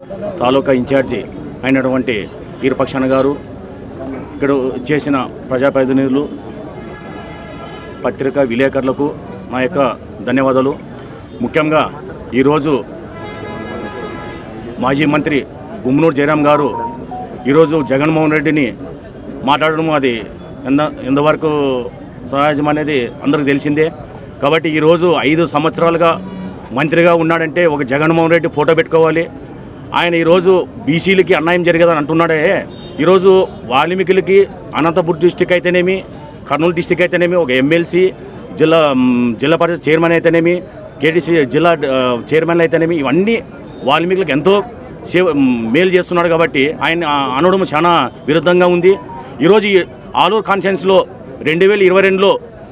తాలూకా incharge అయినటువంటి ఈరపక్షణ గారు ఇక్కడ చేసిన ప్రజాప్రతినిధులు పత్రికా విలేకరులకు మా యొక్క ధన్యవాదాలు ముఖ్యంగా ఈరోజు మాజీ మంత్రి గుమ్మనూరు జయరాం గారు ఈరోజు జగన్మోహన్ రెడ్డిని మాట్లాడడం అది ఎంత ఎంతవరకు సహజం అనేది అందరికీ తెలిసిందే కాబట్టి ఈరోజు ఐదు సంవత్సరాలుగా మంత్రిగా ఉన్నాడంటే ఒక జగన్మోహన్ రెడ్డి ఫోటో పెట్టుకోవాలి ఆయన ఈరోజు బీసీలకి అన్యాయం జరిగేదని అంటున్నాడే ఈరోజు వాల్మీకులకి అనంతపురం డిస్టిక్ అయితేనేమి కర్నూలు డిస్టిక్ అయితేనేమి ఒక ఎమ్మెల్సీ జిల్లా మ్, జిల్లా పరిషత్ చైర్మన్ అయితేనేమి కేటీసీ జిల్లా ఆ, చైర్మన్ అయితేనేమి ఇవన్నీ వాల్మీకులకు ఎంతో సేవ మ్, మేలు చేస్తున్నాడు కాబట్టి ఆయన ఆ, అనడం చాలా విరుద్ధంగా ఉంది ఈరోజు ఈ ఆలూరు కాన్ఫరెన్స్లో రెండు వేల ఇరవై రెండులో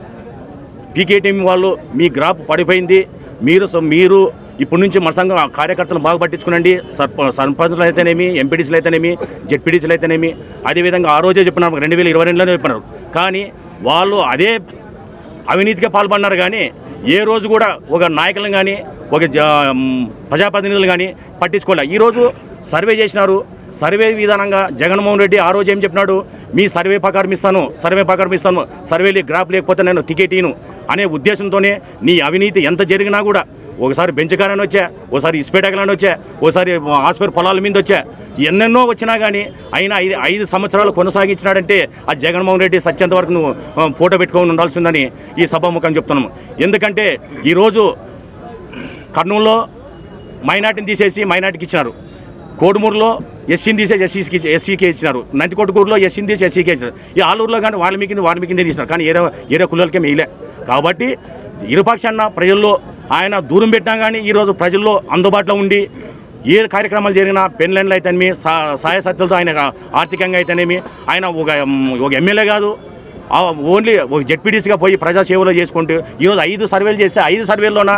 పీకే టీం వాళ్ళు మీ గ్రాఫ్ పడిపోయింది మీరు సో మీరు ఇప్పటి నుంచి మన సంఘం కార్యకర్తలు బాగా పట్టించుకునండి సర్ప సర్పంచులు అయితేనేమి ఎంపీడీసీలు అయితేనేమి జెడ్పీడీసీలు అయితేనేమి అదేవిధంగా ఆ రోజే చెప్పినారు రెండు వేల ఇరవై రెండులోనే చెప్పినారు కానీ వాళ్ళు అదే అవినీతిగా పాల్పడినారు కానీ ఏ రోజు కూడా ఒక నాయకులను కానీ ఒక జ మ్, ప్రజాప్రతినిధులు కానీ పట్టించుకోలే ఈరోజు సర్వే చేసినారు సర్వే విధానంగా జగన్మోహన్ రెడ్డి ఆ రోజు ఏం చెప్పినాడు మీ సర్వే ప్రకారం ఇస్తాను సర్వే ప్రకారం ఇస్తాను సర్వేలు గ్రాఫ్ లేకపోతే నేను టికెట్ ఇను అనే ఉద్దేశంతోనే నీ అవినీతి ఎంత జరిగినా కూడా ఒకసారి బెంచకాలని వచ్చా ఒకసారి ఇస్పేటకలని వచ్చా ఒకసారి హాస్పిటల్ పొలాల మీద వచ్చా ఎన్నెన్నో వచ్చినా కానీ అయినా ఐదు ఐదు సంవత్సరాలు కొనసాగించినాడంటే ఆ జగన్మోహన్ రెడ్డి సత్యంత వరకు నువ్వు ఆ, ఫోటో పెట్టుకొని ఉండాల్సిందని ఈ సభాముఖం చెప్తున్నాము ఎందుకంటే ఈరోజు కర్నూలులో మైనార్టీని తీసేసి మైనార్టీకి ఇచ్చినారు కోడుమూరులో ఎస్సీని తీసేసి ఎస్సీకి ఎస్సీకి ఇచ్చినారు నందికొట్టుకూరులో ఎస్సీని తీసి ఎస్సీకి ఇచ్చినారు ఈ ఆలూరులో కానీ వాల్మీకిని వాల్మీకిని తీసినారు కానీ ఏరే ఏరే కులాలకే మేలే కాబట్టి ఇరుపక్షాన్న ప్రజల్లో ఆయన దూరం పెట్టినా కానీ ఈరోజు ప్రజల్లో అందుబాటులో ఉండి ఏ కార్యక్రమాలు జరిగినా పెన్లైన్లు అయితేనేమి సా సాయ సత్తులతో ఆయన ఆర్థికంగా అయితేనేమి ఆయన ఒక ఒక ఎమ్మెల్యే కాదు ఆ ఓన్లీ ఒక జెడ్పీడీసీగా పోయి ప్రజా సేవలో చేసుకుంటూ ఈరోజు ఐదు సర్వేలు చేస్తే ఐదు సర్వేల్లోన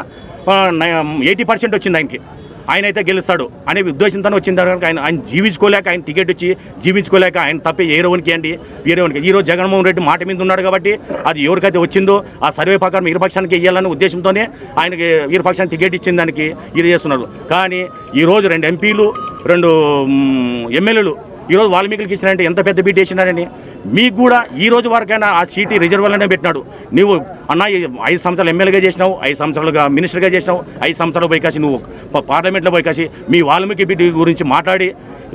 ఎయిటీ పర్సెంట్ వచ్చింది ఆయనకి ఆయన అయితే గెలుస్తాడు అనే ఉద్దేశంతో వచ్చిన తర్వాత ఆయన ఆయన జీవించుకోలేక ఆయన టికెట్ ఇచ్చి జీవించుకోలేక ఆయన తప్పే ఏ రోనికి అండి వేరే రోనికి ఈరోజు జగన్మోహన్ రెడ్డి మాట మీద ఉన్నాడు కాబట్టి అది ఎవరికైతే వచ్చిందో ఆ సర్వే ప్రకారం ఇరుపక్షానికి ఇవ్వాలనే ఉద్దేశంతోనే ఆయనకి ఇరుపక్షానికి టికెట్ ఇచ్చిన దానికి ఇది చేస్తున్నారు కానీ ఈరోజు రెండు ఎంపీలు రెండు మ్, ఎమ్మెల్యేలు ఈరోజు వాల్మీకులకి ఇచ్చినారంటే ఎంత పెద్ద బీట్ వేసినారని మీకు కూడా ఈ రోజు వరకైనా ఆ సీటు రిజర్వ్లోనే పెట్టినాడు నువ్వు అన్న ఈ ఐదు సంవత్సరాలు ఎమ్మెల్యేగా చేసినావు ఐదు సంవత్సరాలుగా మినిస్టర్గా చేసినావు ఐదు సంవత్సరాలు పోయి కాసి నువ్వు ప- పార్లమెంట్లో పోయి కాసి మీ వాల్మీకి బీటీ గురించి మాట్లాడి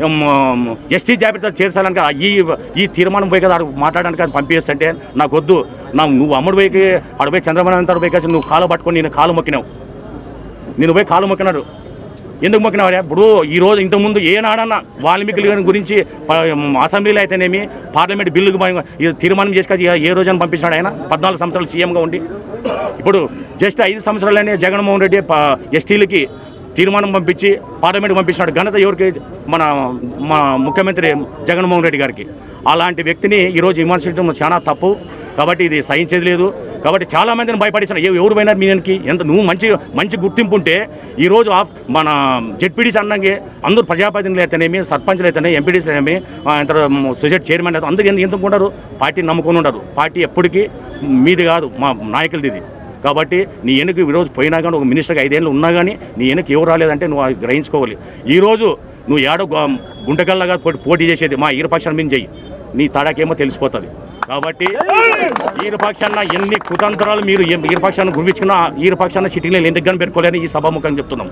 ఎస్టీ జాబితా చేర్చాలని కదా ఈ ఈ తీర్మానం పోయి కదా ఆడ మాట్లాడడానికి అది పంపిస్తుంటే నాకు వద్దు నా నువ్వు అమ్ముడు పోయి ఆడ పోయి చంద్రబాబు అంతా పోయి కాసి నువ్వు కాలు పట్టుకొని నేను కాలు మొక్కినావు నేను పోయి కాలు మొక్కినాడు ఎందుకు మొక్కినావా ఇప్పుడు ఈ రోజు ఇంతకుముందు ఏనాడన్నా వాల్మీకుల గురించి ప- అసెంబ్లీలో అయితేనేమి పార్లమెంట్ బిల్లుకు పై- ఇది తీర్మానం చేసుకొని ఏ రోజైనా పంపించాడు ఆయన పద్నాలుగు సంవత్సరాలు సీఎంగా ఉండి ఇప్పుడు జస్ట్ ఐదు సంవత్సరాలనే జగన్మోహన్ రెడ్డి ప- ఎస్టీలకి తీర్మానం పంపించి పార్లమెంట్ పంపించినాడు ఘనత ఎవరికి మన మా ముఖ్యమంత్రి జగన్మోహన్ రెడ్డి గారికి అలాంటి వ్యక్తిని ఈరోజు విమర్శించడం చాలా తప్పు కాబట్టి ఇది సహించేది లేదు కాబట్టి చాలా మందిని భయపడించిన ఎవరు పోయినారు మీదకి ఎంత నువ్వు మంచి మంచి గుర్తింపు ఉంటే ఈరోజు ఆఫ్ మన జెడ్పీడీసీ అన్నగే అందరూ ప్రజాప్రతినిధులు అయితేనేమి సర్పంచ్లు అయితేనే ఎంపీడీసీలు అయితేనేమి సొసైటీ చైర్మన్ అయితే అందరూ ఎందుకు ఎందుకు ఉండరు పార్టీని నమ్ముకొని ఉండరు పార్టీ ఎప్పటికీ మీది కాదు మా నాయకులది ఇది కాబట్టి నీ వెనుక ఈరోజు పోయినా కానీ ఒక మినిస్టర్గా ఐదేళ్ళు ఉన్నా కానీ నీ వెనుక ఎవరు రాలేదంటే నువ్వు అది గ్రహించుకోవాలి ఈరోజు నువ్వు ఏడో గు- గుంటకల్లాగా పోటీ పోటీ చేసేది మా ఇరుపక్షాల మీద చెయ్యి నీ తడాకేమో తెలిసిపోతుంది కాబట్టి ఈరుపక్షాన్న ఎన్ని కుతంత్రాలు మీరు ఈరుపక్షాన్ని గుర్పించుకున్నా ఈరుపక్షాన్న సిటీలో ఎందుకు కానీ పెట్టుకోలేని ఈ సభాముఖం చెప్తున్నాం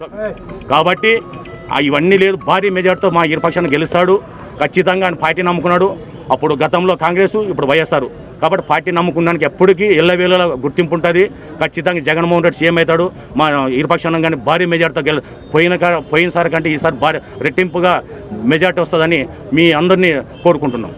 కాబట్టి ఆ ఇవన్నీ లేదు భారీ మెజార్టీతో మా ఇరుపక్షాన్ని గెలుస్తాడు ఖచ్చితంగా ఆయన పార్టీ నమ్ముకున్నాడు అప్పుడు గతంలో కాంగ్రెస్ ఇప్పుడు వైఎస్ఆర్ కాబట్టి పార్టీ నమ్ముకున్నానికి ఎప్పటికీ ఎల్లవేళ గుర్తింపు ఉంటుంది ఖచ్చితంగా జగన్మోహన్ రెడ్డి సీఎం అవుతాడు మా ఇరుపక్షాన్ని కానీ భారీ మెజార్టీతో గెల పోయిన కా- పోయినసారి కంటే ఈసారి భారీ రెట్టింపుగా మెజార్టీ వస్తుందని మీ అందరినీ కోరుకుంటున్నాం